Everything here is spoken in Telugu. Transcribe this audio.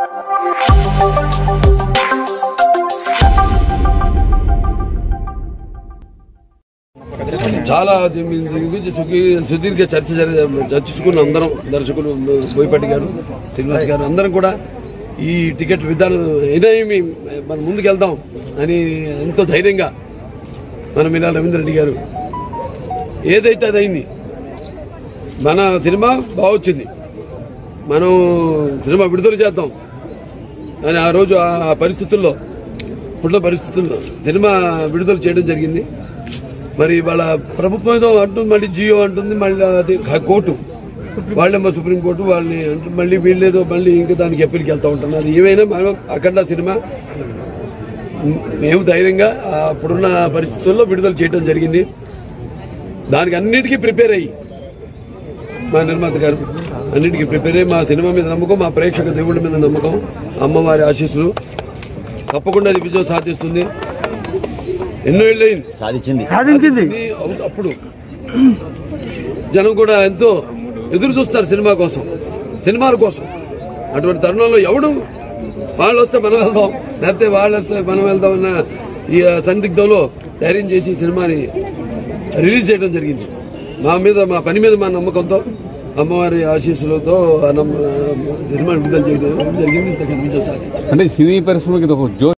చాలా దీని మీద- దీని గురించి సుఖీ- సుదీర్ఘ చర్చ జరి- చర్చించుకున్న అందరం దర్శకులు బోయపాటి గారు శ్రీనివాస్ గారు అందరం కూడా ఈ టికెట్ విధానం అయినా ఏమి మనం ముందుకు వెళ్దాం అని ఎంతో ధైర్యంగా మన మీనా రవీంద్ర రెడ్డి గారు ఏదైతే అది అయింది మన సినిమా బాగొచ్చింది మనం సినిమా విడుదల చేద్దాం అని ఆ రోజు ఆ పరిస్థితుల్లో ఇప్పుడున్న పరిస్థితుల్లో సినిమా విడుదల చేయడం జరిగింది మరి వాళ్ళ ప్రభుత్వం ఏదో అంటుంది మళ్ళీ జియో అంటుంది మళ్ళీ అది కోర్టు వాళ్ళేమో సుప్రీంకోర్టు వాళ్ళని అంటే మళ్ళీ వీళ్ళేదో మళ్ళీ ఇంకా దానికి ఎప్పటికి వెళ్తా ఉంటున్నారు ఏమైనా మనం అఖండ సినిమా మేము ధైర్యంగా ఆ అప్పుడున్న పరిస్థితుల్లో విడుదల చేయడం జరిగింది దానికి అన్నిటికీ ప్రిపేర్ అయ్యి మా నిర్మాత గారు అన్నిటికీ ప్రిపేర్ అయ్యి మా సినిమా మీద నమ్మకం మా ప్రేక్షక దేవుడి మీద నమ్మకం అమ్మవారి ఆశీస్సులు తప్పకుండా అది విజయం సాధిస్తుంది ఎన్నో ఏళ్ళు అయింది సాధించింది సాధించింది అవు- అప్పుడు జనం కూడా ఎంతో ఎదురు చూస్తారు సినిమా కోసం సినిమాల కోసం అటువంటి తరుణంలో ఎవడు వాళ్ళు వస్తే మనం వెళ్దాం లేకపోతే వాళ్ళు వస్తే మనం వెళ్దాం అన్న ఈ సందిగ్ధంలో ధైర్యం చేసి ఈ సినిమాని రిలీజ్ చేయడం జరిగింది మా మీద మా పని మీద మా నమ్మకంతో అమ్మవారి ఆశీస్సులతో ఆ నమ్మ- సినిమా విడుదల చేయడం జరిగింది ఇంత విజయం సాధించాం అంటే సినీ పరిశ్రమకి ఇది ఒక జో